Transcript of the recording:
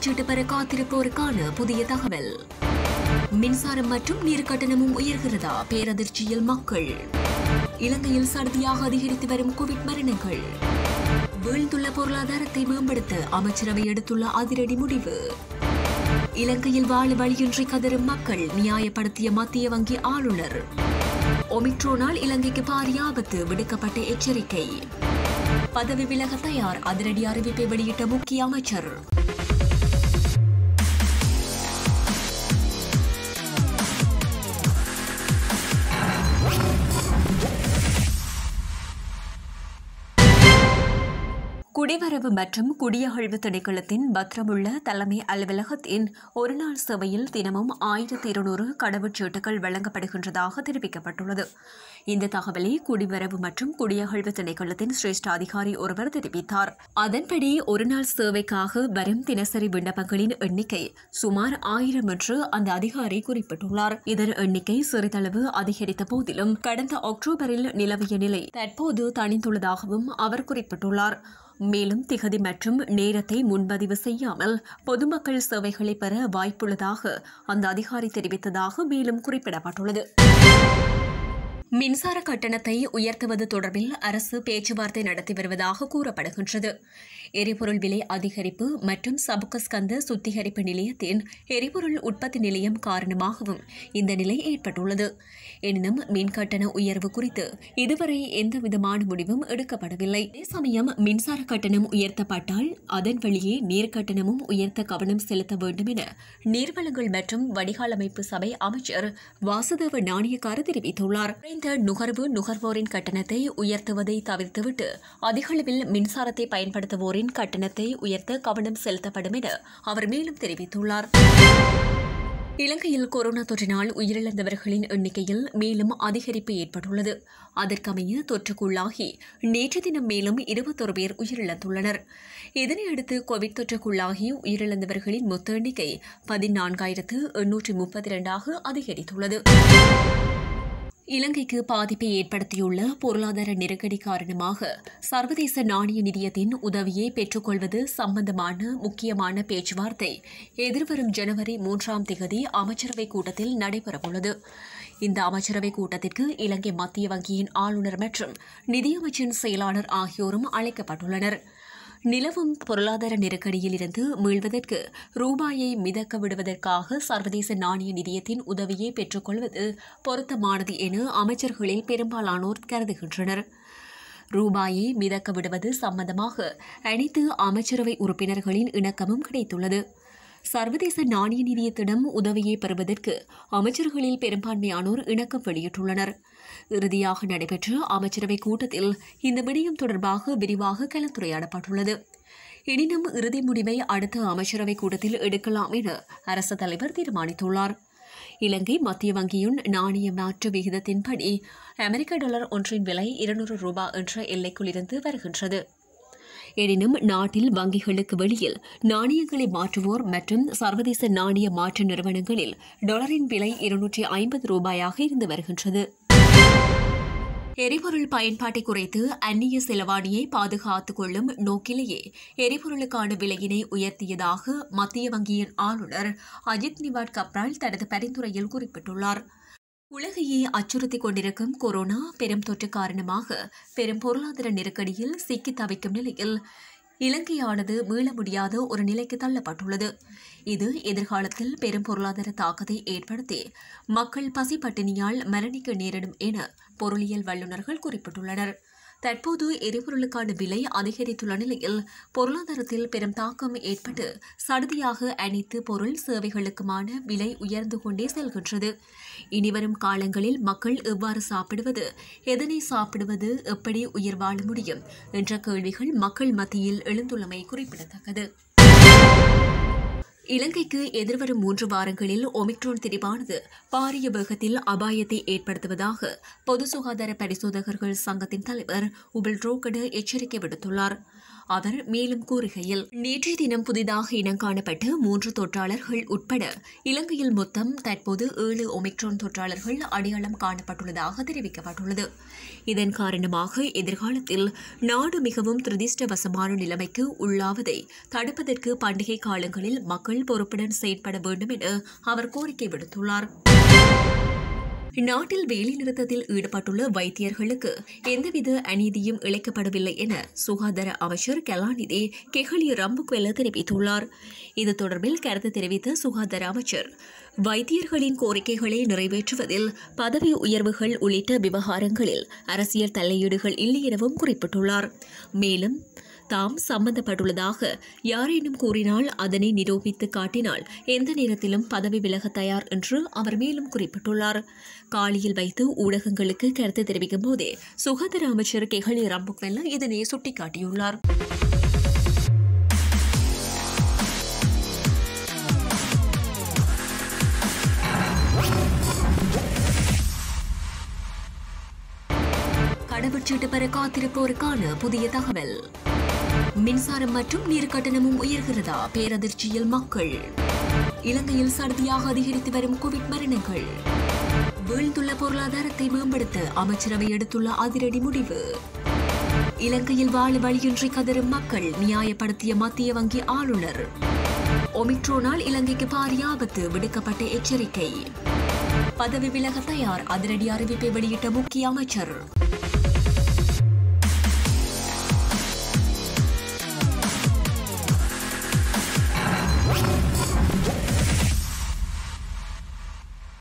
கடவுச்சீட்டு பெற காத்திருப்போருக்கான புதிய தகவல் மின்சாரம் மற்றும் நீர் கட்டணமும் உயர்கிறதா பேரதிர்ச்சியில் மக்கள் இலங்கையில் சடுதியாக அதிகரித்து வரும் கோவிட் மரணங்கள் வீழ்ந்துள்ள பொருளாதாரத்தை மேம்படுத்த அமைச்சரவை எடுத்துள்ள அதிரடி முடிவு இலங்கையில் வாழ வழியின்றி கதறும் மக்கள் நியாயப்படுத்திய மத்திய வங்கி ஆளுநர் ஒமிக்ரோனால் இலங்கைக்கு பாரிய ஆபத்து விடுக்கப்பட்ட எச்சரிக்கை பதவி விலக தயார் அதிரடி அறிவிப்பை வெளியிட்ட முக்கிய அமைச்சர் குடிவரவு மற்றும் குடியகழ்வு திணைக்களத்தின் பத்திரமுள்ள தலைமை அலுவலகத்தின் ஒருநாள் சேவையில் தினமும் ஆயிரத்தி இருநூறு கடவுச்சீட்டுகள் வழங்கப்படுகின்றதாக தெரிவிக்கப்பட்டுள்ளது இந்த தகவலை குடிவரவு மற்றும் குடியகழ்வு திணைக்களத்தின் சிரேஷ்ட அதிகாரி ஒருவர் தெரிவித்தார் அதன்படி ஒருநாள் சேவைக்காக வரும் தினசரி விண்ணப்பங்களின் எண்ணிக்கை சுமார் ஆயிரம் என்று அந்த அதிகாரி குறிப்பிட்டுள்ளார் இதன் எண்ணிக்கை சிறிதளவு அதிகரித்த போதிலும் கடந்த அக்டோபரில் நிலவிய நிலை தற்போது தணிந்துள்ளதாகவும் அவர் குறிப்பிட்டுள்ளார் மேலும் திகதி மற்றும் நேரத்தை முன்பதிவு செய்யாமல் பொதுமக்கள் சேவைகளை பெற வாய்ப்புள்ளதாக அந்த அதிகாரி தெரிவித்ததாக மேலும் குறிப்பிடப்பட்டுள்ளது மின்சார கட்டணத்தை உயர்த்துவது தொடர்பில் அரசு பேச்சுவார்த்தை நடத்தி வருவதாக கூறப்படுகின்றது எரிபொருள் விலை அதிகரிப்பு மற்றும் சபுகஸ்கந்த சுத்திகரிப்பு நிலையத்தின் எரிபொருள் உற்பத்தி நிலையம் காரணமாகவும் இந்த நிலை ஏற்பட்டுள்ளது எனினும் மின் கட்டண உயர்வு குறித்து இதுவரை எந்த விதமான முடிவும் எடுக்கப்படவில்லை அதே சமயம் மின்சார கட்டணம் உயர்த்தப்பட்டால் அதன் வழியே நீர் கட்டணமும் உயர்த்த கவனம் செலுத்த வேண்டும் என நீர்வளங்கள் மற்றும் வடிகால் அமைப்பு சபை அமைச்சர் வாசுதேவ நாணயக்கார தெரிவித்துள்ளார் குறைந்த நுகர்வு நுகர்வோரின் கட்டணத்தை உயர்த்துவதை தவிர்த்துவிட்டு அதிகளவில் மின்சாரத்தை பயன்படுத்துவோரின் கட்டணத்தை உயர்த்த கவனம் செலுத்தப்படும் என அவர் மேலும் தெரிவித்துள்ளார் இலங்கையில் கொரோனா தொற்றினால் உயிரிழந்தவர்களின் எண்ணிக்கையில் மேலும் அதிகரிப்பு ஏற்பட்டுள்ளது அதற்கமைய தொற்றுக்குள்ளாகி நேற்று தினம் மேலும் இருபத்தொரு பேர் உயிரிழந்துள்ளனர் இதனையடுத்து கோவிட் தொற்றுக்குள்ளாகி உயிரிழந்தவர்களின் மொத்த எண்ணிக்கை பதினான்காயிரத்து எண்ணூற்றி முப்பத்தி இரண்டாக அதிகரித்துள்ளது இலங்கைக்கு பாதிப்பை ஏற்படுத்தியுள்ள பொருளாதார நெருக்கடி காரணமாக சர்வதேச நாணய நிதியத்தின் உதவியை பெற்றுக்கொள்வது சம்பந்தமான முக்கியமான பேச்சுவார்த்தை எதிர்வரும் ஜனவரி மூன்றாம் திகதி அமைச்சரவைக் கூட்டத்தில் நடைபெறவுள்ளது இந்த அமைச்சரவைக் கூட்டத்திற்கு இலங்கை மத்திய வங்கியின் ஆளுநர் மற்றும் நிதியமைச்சின் செயலாளர் ஆகியோரும் அழைக்கப்பட்டுள்ளனர் நிலவும் பொருளாதார நெருக்கடியில் இருந்து மீள்வதற்கு ரூபாயை மிதக்க விடுவதற்காக சர்வதேச நாணய நிதியத்தின் உதவியை பெற்றுக்கொள்வது பொருத்தமானது என அமைச்சர்களில் பெரும்பாலானோர் கருதுகின்றனர் ரூபாயை மிதக்க விடுவது சம்பந்தமாக அனைத்து அமைச்சரவை உறுப்பினர்களின் இணக்கமும் கிடைத்துள்ளது சர்வதேச நாணய நிதியத்திடம் உதவியை பெறுவதற்கு அமைச்சர்களில் பெரும்பான்மையானோர் இணக்கம் வெளியிட்டுள்ளனர் இறுதியாக நடைபெற்ற அமைச்சரவைக் கூட்டத்தில் இந்த விடயம் தொடர்பாக விரிவாக கலந்துரையாடப்பட்டுள்ளது எனினும் இறுதி முடிவை அடுத்த அமைச்சரவைக் கூட்டத்தில் எடுக்கலாம் என அரசு தலைவர் தீர்மானித்துள்ளார் இலங்கை மத்திய வங்கியின் நாணய மாற்று விகிதத்தின்படி அமெரிக்க டாலர் ஒன்றின் விலை இருநூறு ரூபாய் என்ற எல்லைக்குள் இருந்து வருகின்றது எனினும் நாட்டில் வங்கிகளுக்கு வெளியில் நாணயங்களை மாற்றுவோர் மற்றும் சர்வதேச நாணய மாற்று நிறுவனங்களில் டாலரின் விலை இருநூற்றி ஐம்பது ரூபாயாக இருந்து வருகின்றது எரிபொருள் பயன்பாட்டை குறைத்து அந்நிய செலவாணியை பாதுகாத்துக் கொள்ளும் நோக்கிலேயே எரிபொருளுக்கான விலையினை உயர்த்தியதாக மத்திய வங்கியின் ஆளுநர் அஜித் நிவாட் கப்ரால் தனது பரிந்துரையில் குறிப்பிட்டுள்ளார் உலகையே அச்சுறுத்திக் கொண்டிருக்கும் கொரோனா பெரும் தொற்று காரணமாக பெரும் பொருளாதார நெருக்கடியில் சிக்கி தவிக்கும் நிலையில் இலங்கையானது மீள முடியாத ஒரு நிலைக்கு தள்ளப்பட்டுள்ளது இது எதிர்காலத்தில் பெரும் பொருளாதார தாக்கத்தை ஏற்படுத்தி மக்கள் பசி பட்டினியால் மரணிக்க நேரிடும் என பொருளியல் வல்லுநர்கள் குறிப்பிட்டுள்ளனர் தற்போது எரிபொருளுக்கான விலை அதிகரித்துள்ள நிலையில் பொருளாதாரத்தில் பெரும் தாக்கம் ஏற்பட்டு சடுதியாக அனைத்து பொருள் சேவைகளுக்குமான விலை உயர்ந்து கொண்டே செல்கின்றது இனிவரும் காலங்களில் மக்கள் எவ்வாறு சாப்பிடுவது எதனை சாப்பிடுவது எப்படி உயிர் வாழ முடியும் என்ற கேள்விகள் மக்கள் மத்தியில் எழுந்துள்ளமை குறிப்பிடத்தக்கது இலங்கைக்கு எதிர்வரும் மூன்று வாரங்களில் ஒமிக்ரோன் திரிவானது பாரிய வேகத்தில் அபாயத்தை ஏற்படுத்துவதாக பொது சுகாதார பரிசோதகர்கள் சங்கத்தின் தலைவர் உபில் ரோகடு எச்சரிக்கை விடுத்துள்ளார் அவர் மேலும் கூறுகையில் நேற்றைய தினம் புதிதாக இனம் காணப்பட்ட மூன்று தொற்றாளர்கள் உட்பட இலங்கையில் மொத்தம் தற்போது ஏழு ஒமிக்ரான் தொற்றாளர்கள் அடையாளம் காணப்பட்டுள்ளதாக தெரிவிக்கப்பட்டுள்ளது இதன் காரணமாக எதிர்காலத்தில் நாடு மிகவும் துரதிர்ஷ்டவசமான நிலைமைக்கு உள்ளாவதை தடுப்பதற்கு பண்டிகை காலங்களில் மக்கள் பொறுப்புடன் செயற்பட வேண்டும் என அவர் கோரிக்கை விடுத்துள்ளார் நாட்டில் வேலைநிறுத்தத்தில் ஈடுபட்டுள்ள வைத்தியர்களுக்கு எந்தவித அநீதியும் இழைக்கப்படவில்லை என சுகாதார அமைச்சர் கலாநிதி கெஹலி ரம்புக்வெல்ல தெரிவித்துள்ளார் இது தொடர்பில் கருத்து தெரிவித்த சுகாதார அமைச்சர் வைத்தியர்களின் கோரிக்கைகளை நிறைவேற்றுவதில் பதவி உயர்வுகள் உள்ளிட்ட விவகாரங்களில் அரசியல் தலையீடுகள் இல்லை எனவும் குறிப்பிட்டுள்ளார் மேலும் தாம் சம்பந்தப்பட்டுள்ளதாக யாரேனும் கூறினால் அதனை நிரூபித்து காட்டினால் எந்த நேரத்திலும் பதவி விலக தயார் என்று அவர் மேலும் குறிப்பிட்டுள்ளார் காலியில் வைத்து ஊடகங்களுக்கு கருத்து தெரிவிக்கும் போதே சுகாதார அமைச்சர் கெஹலி ரம்புக்வெல்ல இதனை சுட்டிக்காட்டியுள்ளார் கடவுச்சீட்டு பெற காத்திருப்போருக்கான புதிய தகவல் மின்சாரம் மற்றும் நீர் கட்டணமும் உயர்கிறதா பேரதிர்ச்சியில் மக்கள் இலங்கையில் சடுதியாக அதிகரித்து வரும் கோவிட் மரணங்கள் வீழ்ந்துள்ள பொருளாதாரத்தை மேம்படுத்த அமைச்சரவை எடுத்துள்ள அதிரடி முடிவு இலங்கையில் வாழ வழியின்றி கதரும் மக்கள் நியாயப்படுத்திய மத்திய வங்கி ஆளுநர் ஒமிக்ரோனால் இலங்கைக்கு பாரிய ஆபத்து விடுக்கப்பட்ட எச்சரிக்கை பதவி விலக தயார் அதிரடி அறிவிப்பை வெளியிட்ட முக்கிய அமைச்சர்